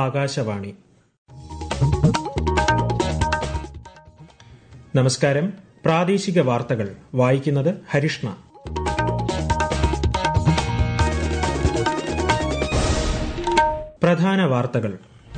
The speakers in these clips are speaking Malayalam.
ആകാശവാണി നമസ്കാരം പ്രാദേശിക വാർത്തകൾ വായിക്കുന്നത് ഹരിഷ്ണ പ്രധാന വാർത്തകൾ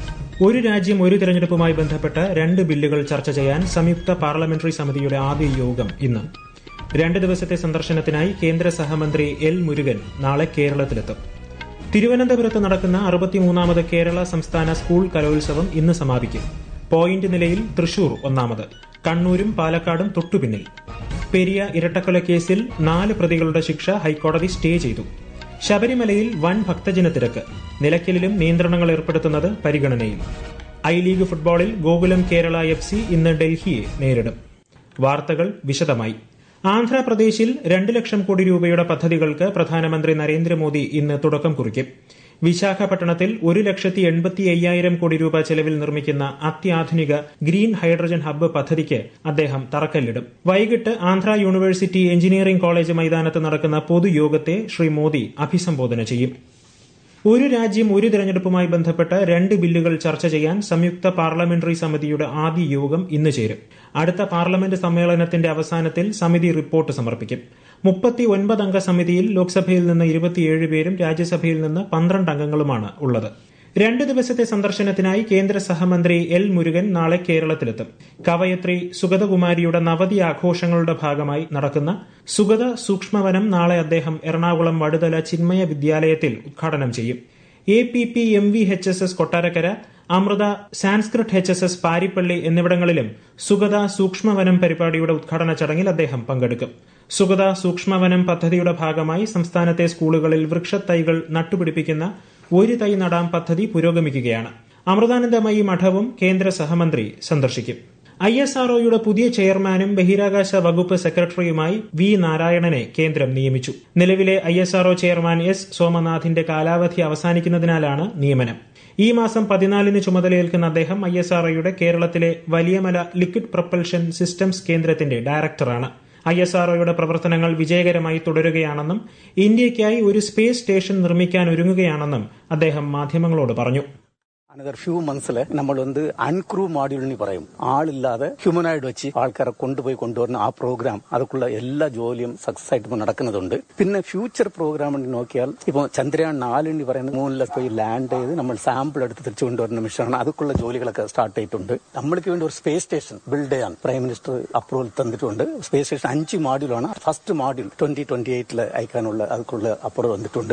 ഒരു രാജ്യം ഒരു തെരഞ്ഞെടുപ്പുമായി ബന്ധപ്പെട്ട് രണ്ട് ബില്ലുകൾ ചർച്ച ചെയ്യാൻ സംയുക്ത പാർലമെന്ററി സമിതിയുടെ ആദ്യ യോഗം ഇന്ന് രണ്ട് ദിവസത്തെ സന്ദർശനത്തിനായി കേന്ദ്ര സഹമന്ത്രി എൽ മുരുകൻ നാളെ കേരളത്തിലെത്തും തിരുവനന്തപുരത്ത് നടക്കുന്ന അറുപത്തിമൂന്നാമത് കേരള സംസ്ഥാന സ്കൂൾ കലോത്സവം ഇന്ന് സമാപിക്കും പോയിന്റ് നിലയിൽ തൃശൂർ ഒന്നാമത് കണ്ണൂരും പാലക്കാടും തൊട്ടുപിന്നിൽ പെരിയ ഇരട്ടക്കൊലക്കേസിൽ നാല് പ്രതികളുടെ ശിക്ഷ ഹൈക്കോടതി സ്റ്റേ ചെയ്തു ശബരിമലയിൽ വൻ ഭക്തജന തിരക്ക് നിലയ്ക്കലിലും നിയന്ത്രണങ്ങൾ ഏർപ്പെടുത്തുന്നത് പരിഗണനയിൽ ഐ ലീഗ് ഫുട്ബോളിൽ ഗോകുലം കേരള എഫ് സി ഇന്ന് ഡൽഹിയെ നേരിടും വാർത്തകൾ വിശദമായി ആന്ധ്രാപ്രദേശിൽ രണ്ട് ലക്ഷം കോടി രൂപയുടെ പദ്ധതികൾക്ക് പ്രധാനമന്ത്രി നരേന്ദ്രമോദി ഇന്ന് തുടക്കം കുറിക്കും വിശാഖപട്ടണത്തിൽ ഒരു ലക്ഷത്തി എൺപത്തി അയ്യായിരം കോടി രൂപ ചെലവിൽ നിർമ്മിക്കുന്ന അത്യാധുനിക ഗ്രീൻ ഹൈഡ്രജൻ ഹബ്ബ് പദ്ധതിക്ക് അദ്ദേഹം തറക്കല്ലിടും വൈകിട്ട് ആന്ധ്ര യൂണിവേഴ്സിറ്റി എഞ്ചിനീയറിംഗ് കോളേജ് മൈതാനത്ത് നടക്കുന്ന പൊതുയോഗത്തെ ശ്രീ മോദി അഭിസംബോധന ചെയ്യും ഒരു രാജ്യം ഒരു തെരഞ്ഞെടുപ്പുമായി ബന്ധപ്പെട്ട് രണ്ട് ബില്ലുകൾ ചർച്ച ചെയ്യാൻ സംയുക്ത പാർലമെന്ററി സമിതിയുടെ ആദ്യ യോഗം ഇന്ന് ചേരും അടുത്ത പാർലമെന്റ് സമ്മേളനത്തിന്റെ അവസാനത്തിൽ സമിതി റിപ്പോർട്ട് സമർപ്പിക്കും മുപ്പത്തി ഒൻപത് അംഗ സമിതിയിൽ ലോക്സഭയിൽ നിന്ന് ഇരുപത്തിയേഴ് പേരും രാജ്യസഭയിൽ നിന്ന് പന്ത്രണ്ട് അംഗങ്ങളുമാണ് ഉള്ളത് രണ്ട് ദിവസത്തെ സന്ദർശനത്തിനായി കേന്ദ്ര സഹമന്ത്രി എൽ മുരുകൻ നാളെ കേരളത്തിലെത്തും കവയത്രി സുഗതകുമാരിയുടെ നവതി ആഘോഷങ്ങളുടെ ഭാഗമായി നടക്കുന്ന സുഗത സൂക്ഷ്മവനം നാളെ അദ്ദേഹം എറണാകുളം വടുതല ചിന്മയ വിദ്യാലയത്തിൽ ഉദ്ഘാടനം ചെയ്യും A P P M V H S S Kottarakkara Amrita Sanskrit H S S Parippally എന്നിവിടങ്ങളിലും സുഗത സൂക്ഷ്മവനം പരിപാടിയുടെ ഉദ്ഘാടന ചടങ്ങിൽ അദ്ദേഹം പങ്കെടുക്കും സുഗത സൂക്ഷ്മവനം പദ്ധതിയുടെ ഭാഗമായി സംസ്ഥാനത്തെ സ്കൂളുകളിൽ വൃക്ഷത്തൈകൾ നട്ടുപിടിപ്പിക്കുന്ന ഒരു തൈ നടാം പദ്ധതി പുരോഗമിക്കുകയാണ് അമൃതാനന്ദമയി മഠവും കേന്ദ്ര സഹമന്ത്രി സന്ദർശിക്കും ഐ എസ് ആർഒയുടെ പുതിയ ചെയർമാനും ബഹിരാകാശ വകുപ്പ് സെക്രട്ടറിയുമായി വി നാരായണനെ കേന്ദ്രം നിയമിച്ചു നിലവിലെ I S R O chairman S സോമനാഥിന്റെ കാലാവധി അവസാനിക്കുന്നതിനാലാണ് നിയമനം ഈ മാസം പതിനാലിന് ചുമതലയേൽക്കുന്ന അദ്ദേഹം ഐ എസ് ആർഒയുടെ കേരളത്തിലെ വലിയമല ലിക്വിഡ് പ്രൊപ്പൽഷൻ സിസ്റ്റംസ് കേന്ദ്രത്തിന്റെ ഡയറക്ടറാണ് ഐ എസ് ആർഒയുടെ പ്രവർത്തനങ്ങൾ വിജയകരമായി തുടരുകയാണെന്നും ഇന്ത്യയ്ക്കായി ഒരു സ്പേസ് സ്റ്റേഷൻ നിർമ്മിക്കാൻ ഒരുങ്ങുകയാണെന്നും അദ്ദേഹം മാധ്യമങ്ങളോട് പറഞ്ഞു അനദർ ഫ്യൂ മന്ത്സില് നമ്മൾ വന്ന് അൺക്രൂ മോഡ്യൂളിന് പറയും ആളില്ലാതെ ഹ്യൂമനായിട്ട് വെച്ച് ആൾക്കാരെ കൊണ്ടുപോയി കൊണ്ടുവരുന്ന ആ പ്രോഗ്രാം അതുക്കുള്ള എല്ലാ ജോലിയും സക്സസ് ആയിട്ട് ഇപ്പോൾ നടക്കുന്നതുണ്ട് പിന്നെ ഫ്യൂച്ചർ പ്രോഗ്രാം നോക്കിയാൽ ഇപ്പോൾ ചന്ദ്രയാൻ നാലിന് പറയുന്ന മൂന്നിലെ പോയി ലാൻഡ് ചെയ്ത് നമ്മൾ സാമ്പിൾ എടുത്ത് തിരിച്ചു കൊണ്ടുവരുന്ന മിഷനാണ് അതുക്കുള്ള ജോലികളൊക്കെ സ്റ്റാർട്ട് ചെയ്തിട്ടുണ്ട് നമ്മൾക്ക് വേണ്ടി ഒരു സ്പേസ് സ്റ്റേഷൻ ബിൽഡ് ചെയ്യാൻ പ്രൈം മിനിസ്റ്റർ അപ്രൂവൽ തന്നിട്ടുണ്ട് സ്പേസ് സ്റ്റേഷൻ അഞ്ച് മോഡ്യൂളാണ് ഫസ്റ്റ് മോഡ്യൂൾ ട്വന്റി ട്വന്റി എയ്റ്റിൽ അയക്കാനുള്ള അതുക്കുള്ള അപ്രൂവൽ വന്നിട്ടുണ്ട്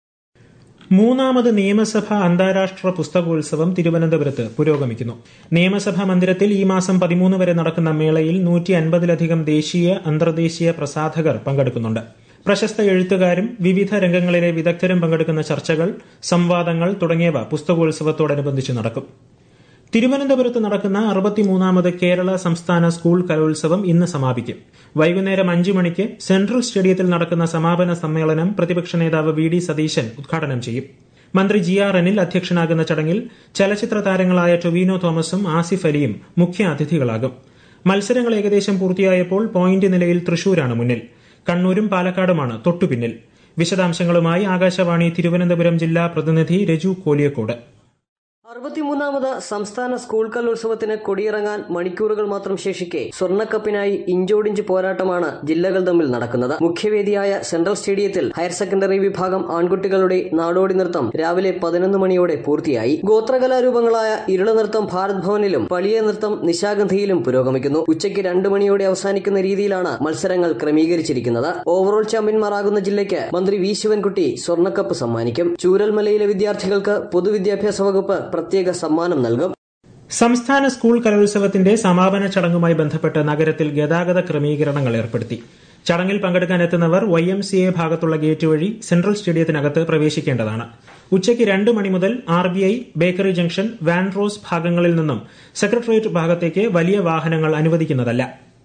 മൂന്നാമത് നിയമസഭ അന്താരാഷ്ട്ര പുസ്തകോത്സവം തിരുവനന്തപുരത്ത് പുരോഗമിക്കുന്നു നിയമസഭാ മന്ദിരത്തിൽ ഈ മാസം പതിമൂന്ന് വരെ നടക്കുന്ന മേളയിൽ നൂറ്റി അൻപതിലധികം ദേശീയ അന്തർദേശീയ പ്രസാധകർ പങ്കെടുക്കുന്നുണ്ട് പ്രശസ്ത എഴുത്തുകാരും വിവിധ രംഗങ്ങളിലെ വിദഗ്ധരും പങ്കെടുക്കുന്ന ചർച്ചകൾ സംവാദങ്ങൾ തുടങ്ങിയവ പുസ്തകോത്സവത്തോടനുബന്ധിച്ച് നടക്കും തിരുവനന്തപുരത്ത് നടക്കുന്ന അറുപത്തിമൂന്നാമത് കേരള സംസ്ഥാന സ്കൂൾ കലോത്സവം ഇന്ന് സമാപിക്കും വൈകുന്നേരം അഞ്ചു മണിക്ക് സെൻട്രൽ സ്റ്റേഡിയത്തിൽ നടക്കുന്ന സമാപന സമ്മേളനം പ്രതിപക്ഷ നേതാവ് വി ഡി സതീശൻ ഉദ്ഘാടനം ചെയ്യും മന്ത്രി ജി ആർ അനിൽ അധ്യക്ഷനാകുന്ന ചടങ്ങിൽ ചലച്ചിത്ര താരങ്ങളായ ടൊവിനോ തോമസും ആസിഫ് അലിയും മുഖ്യ അതിഥികളാകും മത്സരങ്ങൾ ഏകദേശം പൂർത്തിയായപ്പോൾ പോയിന്റ് നിലയിൽ തൃശൂരാണ് മുന്നിൽ കണ്ണൂരും പാലക്കാടുമാണ് തൊട്ടുപിന്നിൽ വിശദാംശങ്ങളുമായി ആകാശവാണി തിരുവനന്തപുരം ജില്ലാ പ്രതിനിധി രജു കോലിയക്കോട് അറുപത്തിമൂന്നാമത് സംസ്ഥാന സ്കൂൾ കലോത്സവത്തിന് കൊടിയിറങ്ങാൻ മണിക്കൂറുകൾ മാത്രം ശേഷിക്കെ സ്വർണ്ണക്കപ്പിനായി ഇഞ്ചോടിഞ്ച് പോരാട്ടമാണ് ജില്ലകൾ തമ്മിൽ നടക്കുന്നത് മുഖ്യവേദിയായ സെൻട്രൽ സ്റ്റേഡിയത്തിൽ ഹയർ സെക്കൻഡറി വിഭാഗം ആൺകുട്ടികളുടെ നാടോടി നൃത്തം രാവിലെ പതിനൊന്ന് മണിയോടെ പൂർത്തിയായി ഗോത്രകലാരൂപങ്ങളായ ഇരുള നൃത്തം ഭാരത് ഭവനിലും പളിയ നൃത്തം നിശാഗന്ധിയിലും പുരോഗമിക്കുന്നു ഉച്ചയ്ക്ക് രണ്ട് മണിയോടെ അവസാനിക്കുന്ന രീതിയിലാണ് മത്സരങ്ങൾ ക്രമീകരിച്ചിരിക്കുന്നത് ഓവറോൾ ചാമ്പ്യന്മാരാകുന്ന ജില്ലയ്ക്ക് മന്ത്രി വി ശിവൻകുട്ടി സ്വർണ്ണക്കപ്പ് സമ്മാനിക്കും ചൂരൽമലയിലെ വിദ്യാർത്ഥികൾക്ക് പൊതുവിദ്യാഭ്യാസ വകുപ്പ് പ്രത്യേക സമ്മാനം നൽകും സംസ്ഥാന സ്കൂൾ കലോത്സവത്തിന്റെ സമാപന ചടങ്ങുമായി ബന്ധപ്പെട്ട് നഗരത്തിൽ ഗതാഗത ക്രമീകരണങ്ങൾ ഏർപ്പെടുത്തി ചടങ്ങിൽ പങ്കെടുക്കാനെത്തുന്നവർ വൈ എം സി എ ഭാഗത്തുള്ള ഗേറ്റ് വഴി സെൻട്രൽ സ്റ്റേഡിയത്തിനകത്ത് പ്രവേശിക്കേണ്ടതാണ് ഉച്ചയ്ക്ക് രണ്ട് മണി മുതൽ R B I bakery junction Vanross ഭാഗങ്ങളിൽ നിന്നും സെക്രട്ടേറിയറ്റ് ഭാഗത്തേക്ക് വലിയ വാഹനങ്ങൾ അനുവദിക്കുന്നതല്ല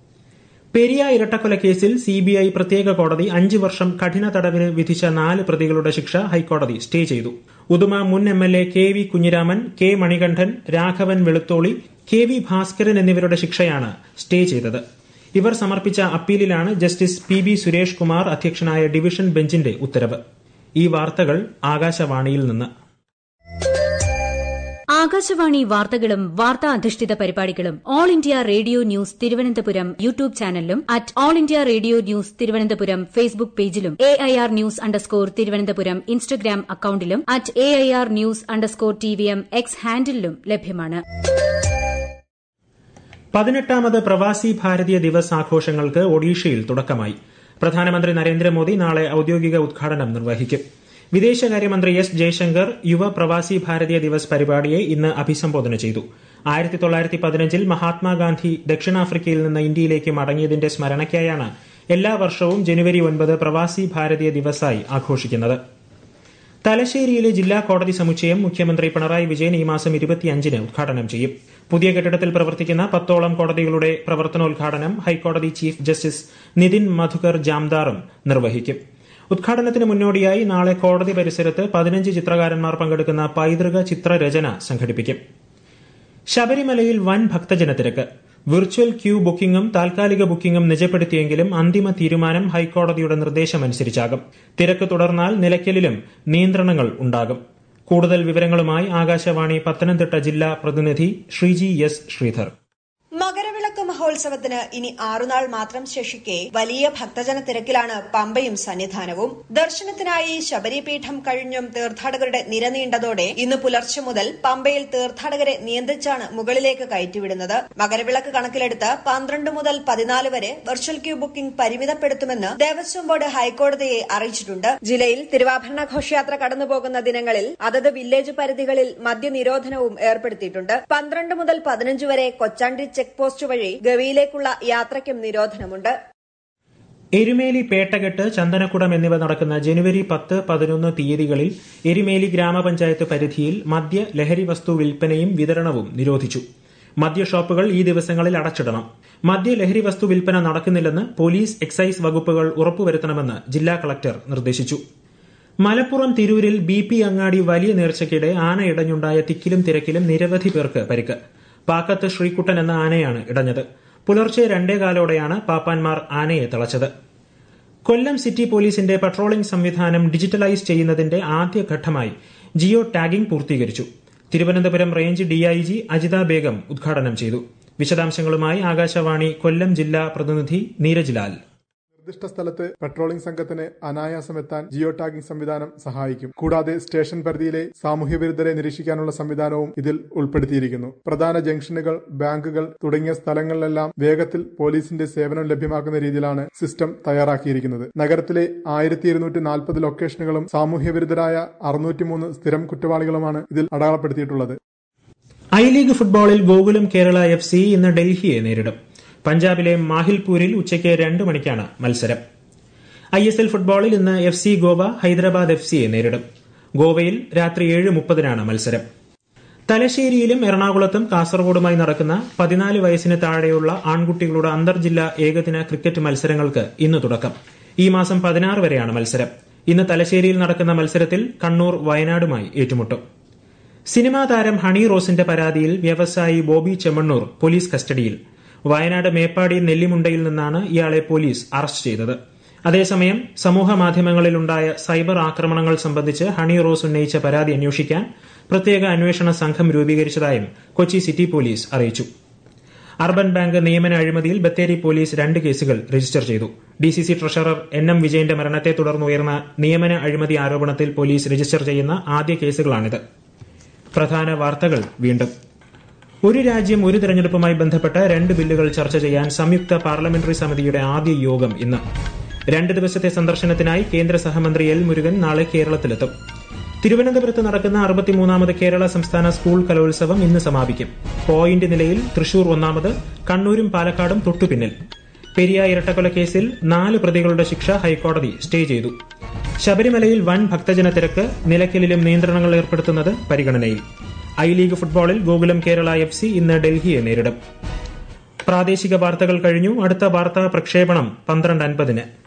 പെരിയ ഇരട്ടക്കൊലക്കേസിൽ സിബിഐ പ്രത്യേക കോടതി അഞ്ച് വർഷം കഠിന തടവിന് വിധിച്ച നാല് പ്രതികളുടെ ശിക്ഷ ഹൈക്കോടതി സ്റ്റേ ചെയ്തു ഉദുമ മുൻ M L A K V Kunhiraman K Manikandan Raghavan Velutholi K V Bhaskaran എന്നിവരുടെ ശിക്ഷയാണ് സ്റ്റേ ചെയ്തത് ഇവർ സമർപ്പിച്ച അപ്പീലിലാണ് justice P B Suresh Kumar അധ്യക്ഷനായ ഡിവിഷൻ ബെഞ്ചിന്റെ ഉത്തരവ് ഈ വാർത്തകൾ ആകാശവാണിയിൽ നിന്ന് ആകാശവാണി വാർത്തകളും വാർത്താ അധിഷ്ഠിത പരിപാടികളും all India radio news Thiruvananthapuram YouTube ചാനലിലും at all India radio news Thiruvananthapuram Facebook പേജിലും A I R news underscore Thiruvananthapuram Instagram അക്കൌണ്ടിലും at A I R news underscore T V M X ഹാൻഡിലും ലഭ്യമാണ് പതിനെട്ടാമത് പ്രവാസി ഭാരതീയ ദിവസ് ആഘോഷങ്ങൾക്ക് ഒഡീഷയിൽ തുടക്കമായി പ്രധാനമന്ത്രി നരേന്ദ്രമോദി നാളെ ഔദ്യോഗിക ഉദ്ഘാടനം നിർവഹിക്കും വിദേശകാര്യമന്ത്രി എസ് ജയശങ്കർ യുവ പ്രവാസി ഭാരതീയ ദിവസ് പരിപാടിയെ ഇന്ന് അഭിസംബോധന ചെയ്തു ആയിരത്തി തൊള്ളായിരത്തി പതിനഞ്ചിൽ മഹാത്മാഗാന്ധി ദക്ഷിണാഫ്രിക്കയിൽ നിന്ന് ഇന്ത്യയിലേക്ക് മടങ്ങിയതിന്റെ സ്മരണയ്ക്കായാണ് എല്ലാ വർഷവും ജനുവരി ഒൻപത് പ്രവാസി ഭാരതീയ ദിവസായി ആഘോഷിക്കുന്നത് തലശ്ശേരിയിലെ ജില്ലാ കോടതി സമുച്ചയം മുഖ്യമന്ത്രി പിണറായി വിജയൻ ഈ മാസം ഇരുപത്തിയഞ്ചിന് ഉദ്ഘാടനം ചെയ്യും പുതിയ കെട്ടിടത്തിൽ പ്രവർത്തിക്കുന്ന പത്തോളം കോടതികളുടെ പ്രവർത്തനോദ്ഘാടനം ഹൈക്കോടതി ചീഫ് ജസ്റ്റിസ് നിതിൻ മധുകർ ജാംദാറും നിർവഹിക്കും ഉദ്ഘാടനത്തിന് മുന്നോടിയായി നാളെ കോടതി പരിസരത്ത് പതിനഞ്ച് ചിത്രകാരന്മാർ പങ്കെടുക്കുന്ന പൈതൃക ചിത്രരചന സംഘടിപ്പിക്കും ശബരിമലയിൽ വൻ ഭക്തജനത്തിരക്ക് വിർച്വൽ ക്യൂ ബുക്കിംഗും താൽക്കാലിക ബുക്കിംഗും നിജപ്പെടുത്തിയെങ്കിലും അന്തിമ തീരുമാനം ഹൈക്കോടതിയുടെ നിർദ്ദേശമനുസരിച്ചാകും തിരക്ക് തുടർന്നാൽ നിലയ്ക്കലിലും നിയന്ത്രണങ്ങൾ ഉണ്ടാകും കൂടുതൽ വിവരങ്ങളുമായി ആകാശവാണി പത്തനംതിട്ട ജില്ലാ പ്രതിനിധി ശ്രീജി എസ് ശ്രീധർ മകരവിളക്ക് മഹോത്സവത്തിന് ഇനി ആറുനാൾ മാത്രം ശേഷിക്കെ വലിയ ഭക്തജന തിരക്കിലാണ് പമ്പയും സന്നിധാനവും ദർശനത്തിനായി ശബരിപീഠം കഴിഞ്ഞും തീർത്ഥാടകരുടെ നിര നീണ്ടതോടെ ഇന്ന് പുലർച്ചെ മുതൽ പമ്പയിൽ തീർത്ഥാടകരെ നിയന്ത്രിച്ചാണ് മുകളിലേക്ക് കയറ്റിവിടുന്നത് മകരവിളക്ക് കണക്കിലെടുത്ത് പന്ത്രണ്ട് മുതൽ പതിനാല് വരെ വെർച്വൽ ക്യൂ ബുക്കിംഗ് പരിമിതപ്പെടുത്തുമെന്ന് ദേവസ്വം ബോർഡ് ഹൈക്കോടതിയെ അറിയിച്ചിട്ടുണ്ട് ജില്ലയിൽ തിരുവാഭരണ ഘോഷയാത്ര കടന്നുപോകുന്ന ദിനങ്ങളിൽ അതത് വില്ലേജ് പരിധികളിൽ മദ്യനിരോധനവും ഏർപ്പെടുത്തിയിട്ടുണ്ട് പന്ത്രണ്ട് മുതൽ പതിനഞ്ച് വരെ കൊച്ചാണ്ടി ചെക്ക് പോസ്റ്റ് വഴി ഗവിയിലേക്കുള്ള യാത്രയ്ക്കും നിരോധനമുണ്ട് എരുമേലി പേട്ടകെട്ട് ചന്ദനക്കുടം എന്നിവ നടക്കുന്ന ജനുവരി പത്ത് പതിനൊന്ന് തീയതികളിൽ എരുമേലി ഗ്രാമപഞ്ചായത്ത് പരിധിയിൽ മദ്യ ലഹരി വസ്തു വിൽപ്പനയും വിതരണവും നിരോധിച്ചു മദ്യ ഷോപ്പുകൾ ഈ ദിവസങ്ങളിൽ അടച്ചിടണം മദ്യ ലഹരി വസ്തു വിൽപ്പന നടക്കുന്നില്ലെന്ന് പോലീസ് എക്സൈസ് വകുപ്പുകൾ ഉറപ്പുവരുത്തണമെന്ന് ജില്ലാ കളക്ടർ നിർദ്ദേശിച്ചു മലപ്പുറം തിരൂരിൽ ബി പി അങ്ങാടി വലിയ നേർച്ചയ്ക്കിടെ ആന ഇടഞ്ഞുണ്ടായ തിക്കിലും തിരക്കിലും നിരവധി പേർക്ക് പരിക്ക് പാക്കത്ത് ശ്രീകുട്ടൻ എന്ന ആനയാണ് ഇടഞ്ഞത് പുലർച്ചെ രണ്ടേകാലോടെയാണ് പാപ്പാൻമാർ ആനയെ തളച്ചത് കൊല്ലം സിറ്റി പോലീസിന്റെ പട്രോളിംഗ് സംവിധാനം ഡിജിറ്റലൈസ് ചെയ്യുന്നതിന്റെ ആദ്യഘട്ടമായി ജിയോ ടാഗിംഗ് പൂർത്തീകരിച്ചു തിരുവനന്തപുരം റേഞ്ച് ഡിഐജി അജിത ബേഗം ഉദ്ഘാടനം ചെയ്തു വിശദാംശങ്ങളുമായി ആകാശവാണി കൊല്ലം ജില്ലാ പ്രതിനിധി നീരജ് ലാൽ നിർദ്ദിഷ്ട സ്ഥലത്ത് പെട്രോളിംഗ് സംഘത്തിന് അനായാസം എത്താൻ ജിയോ ടാഗിംഗ് സംവിധാനം സഹായിക്കും കൂടാതെ സ്റ്റേഷൻ പരിധിയിലെ സാമൂഹ്യ വിരുദ്ധരെ നിരീക്ഷിക്കാനുള്ള സംവിധാനവും ഇതിൽ ഉൾപ്പെടുത്തിയിരിക്കുന്നു പ്രധാന ജംഗ്ഷനുകൾ ബാങ്കുകൾ തുടങ്ങിയ സ്ഥലങ്ങളിലെല്ലാം വേഗത്തിൽ പോലീസിന്റെ സേവനം ലഭ്യമാക്കുന്ന രീതിയിലാണ് സിസ്റ്റം തയ്യാറാക്കിയിരിക്കുന്നത് നഗരത്തിലെ ആയിരത്തി ഇരുന്നൂറ്റി നാൽപ്പത് ലൊക്കേഷനുകളും സാമൂഹ്യ വിരുദ്ധരായ അറുന്നൂറ്റിമൂന്ന് സ്ഥിരം കുറ്റവാളികളുമാണ് ഇതിൽ അടയാളപ്പെടുത്തിയിട്ടുള്ളത് ഐ ലീഗ് ഫുട്ബോളിൽ ഗോകുലം കേരള എഫ് സി ഇന്ന് ഡൽഹിയെ നേരിടും പഞ്ചാബിലെ മാഹിൽപൂരിൽ ഉച്ചയ്ക്ക് രണ്ട് മണിക്കാണ് മത്സരം ഐ എസ് എൽ ഫുട്ബോളിൽ ഇന്ന് F C Goa Hyderabad F സിയെ നേരിടും ഗോവയിൽ രാത്രി ഏഴ് മുപ്പതിനാണ് മത്സരം തലശ്ശേരിയിലും എറണാകുളത്തും കാസർഗോഡുമായി നടക്കുന്ന പതിനാല് വയസ്സിന് താഴെയുള്ള ആൺകുട്ടികളുടെ അന്തർജില്ലാ ഏകദിന ക്രിക്കറ്റ് മത്സരങ്ങൾക്ക് ഇന്ന് തുടക്കം ഈ മാസം പതിനാറ് വരെയാണ് മത്സരം ഇന്ന് തലശ്ശേരിയിൽ നടക്കുന്ന മത്സരത്തിൽ കണ്ണൂർ വയനാടുമായി ഏറ്റുമുട്ടും സിനിമാ താരം ഹണി റോസിന്റെ പരാതിയിൽ വ്യവസായി ബോബി ചെമ്മണ്ണൂർ പോലീസ് കസ്റ്റഡിയിൽ വയനാട് മേപ്പാടി നെല്ലിമുണ്ടയിൽ നിന്നാണ് ഇയാളെ പോലീസ് അറസ്റ്റ് ചെയ്തത് അതേസമയം സമൂഹ മാധ്യമങ്ങളിലുണ്ടായ സൈബർ ആക്രമണങ്ങൾ സംബന്ധിച്ച് ഹണി റോസ് ഉന്നയിച്ച പരാതി അന്വേഷിക്കാൻ പ്രത്യേക അന്വേഷണ സംഘം രൂപീകരിച്ചതായും കൊച്ചി സിറ്റി പോലീസ് അറിയിച്ചു അർബൻ ബാങ്ക് നിയമന അഴിമതിയിൽ ബത്തേരി പോലീസ് രണ്ട് കേസുകൾ രജിസ്റ്റർ ചെയ്തു ഡിസിസി ട്രഷറർ എൻ എം വിജയന്റെ മരണത്തെ തുടർന്നുയർന്ന നിയമന അഴിമതി ആരോപണത്തിൽ പോലീസ് രജിസ്റ്റർ ചെയ്യുന്ന ആദ്യ കേസുകളാണിത് പ്രധാന വാർത്തകൾ വീണ്ടും ഒരു രാജ്യം ഒരു തെരഞ്ഞെടുപ്പുമായി ബന്ധപ്പെട്ട രണ്ട് ബില്ലുകൾ ചർച്ച ചെയ്യാൻ സംയുക്ത പാർലമെന്ററി സമിതിയുടെ ആദ്യ യോഗം ഇന്ന് രണ്ട് ദിവസത്തെ സന്ദർശനത്തിനായി കേന്ദ്ര സഹമന്ത്രി എൽ മുരുകൻ നാളെ കേരളത്തിലെത്തും തിരുവനന്തപുരത്ത് നടക്കുന്ന അറുപത്തിമൂന്നാമത് കേരള സംസ്ഥാന സ്കൂൾ കലോത്സവം ഇന്ന് സമാപിക്കും പോയിന്റ് നിലയിൽ തൃശൂർ ഒന്നാമത് കണ്ണൂരും പാലക്കാടും തൊട്ടുപിന്നിൽ പെരിയ ഇരട്ടക്കൊല കേസിൽ നാല് പ്രതികളുടെ ശിക്ഷ ഹൈക്കോടതി സ്റ്റേ ചെയ്തു ശബരിമലയിൽ വൻ ഭക്തജന തിരക്ക് നിലയ്ക്കലിലും നിയന്ത്രണങ്ങൾ ഏർപ്പെടുത്തുന്നത് പരിഗണനയിൽ ഐ ലീഗ് ഫുട്ബോളിൽ ഗോകുലം കേരള എഫ് സി ഇന്ന് ഡൽഹിയെ നേരിടും പ്രാദേശിക വാർത്തകൾ കഴിഞ്ഞു അടുത്ത വാർത്താ പ്രക്ഷേപണം പന്ത്രണ്ട് അൻപതിന്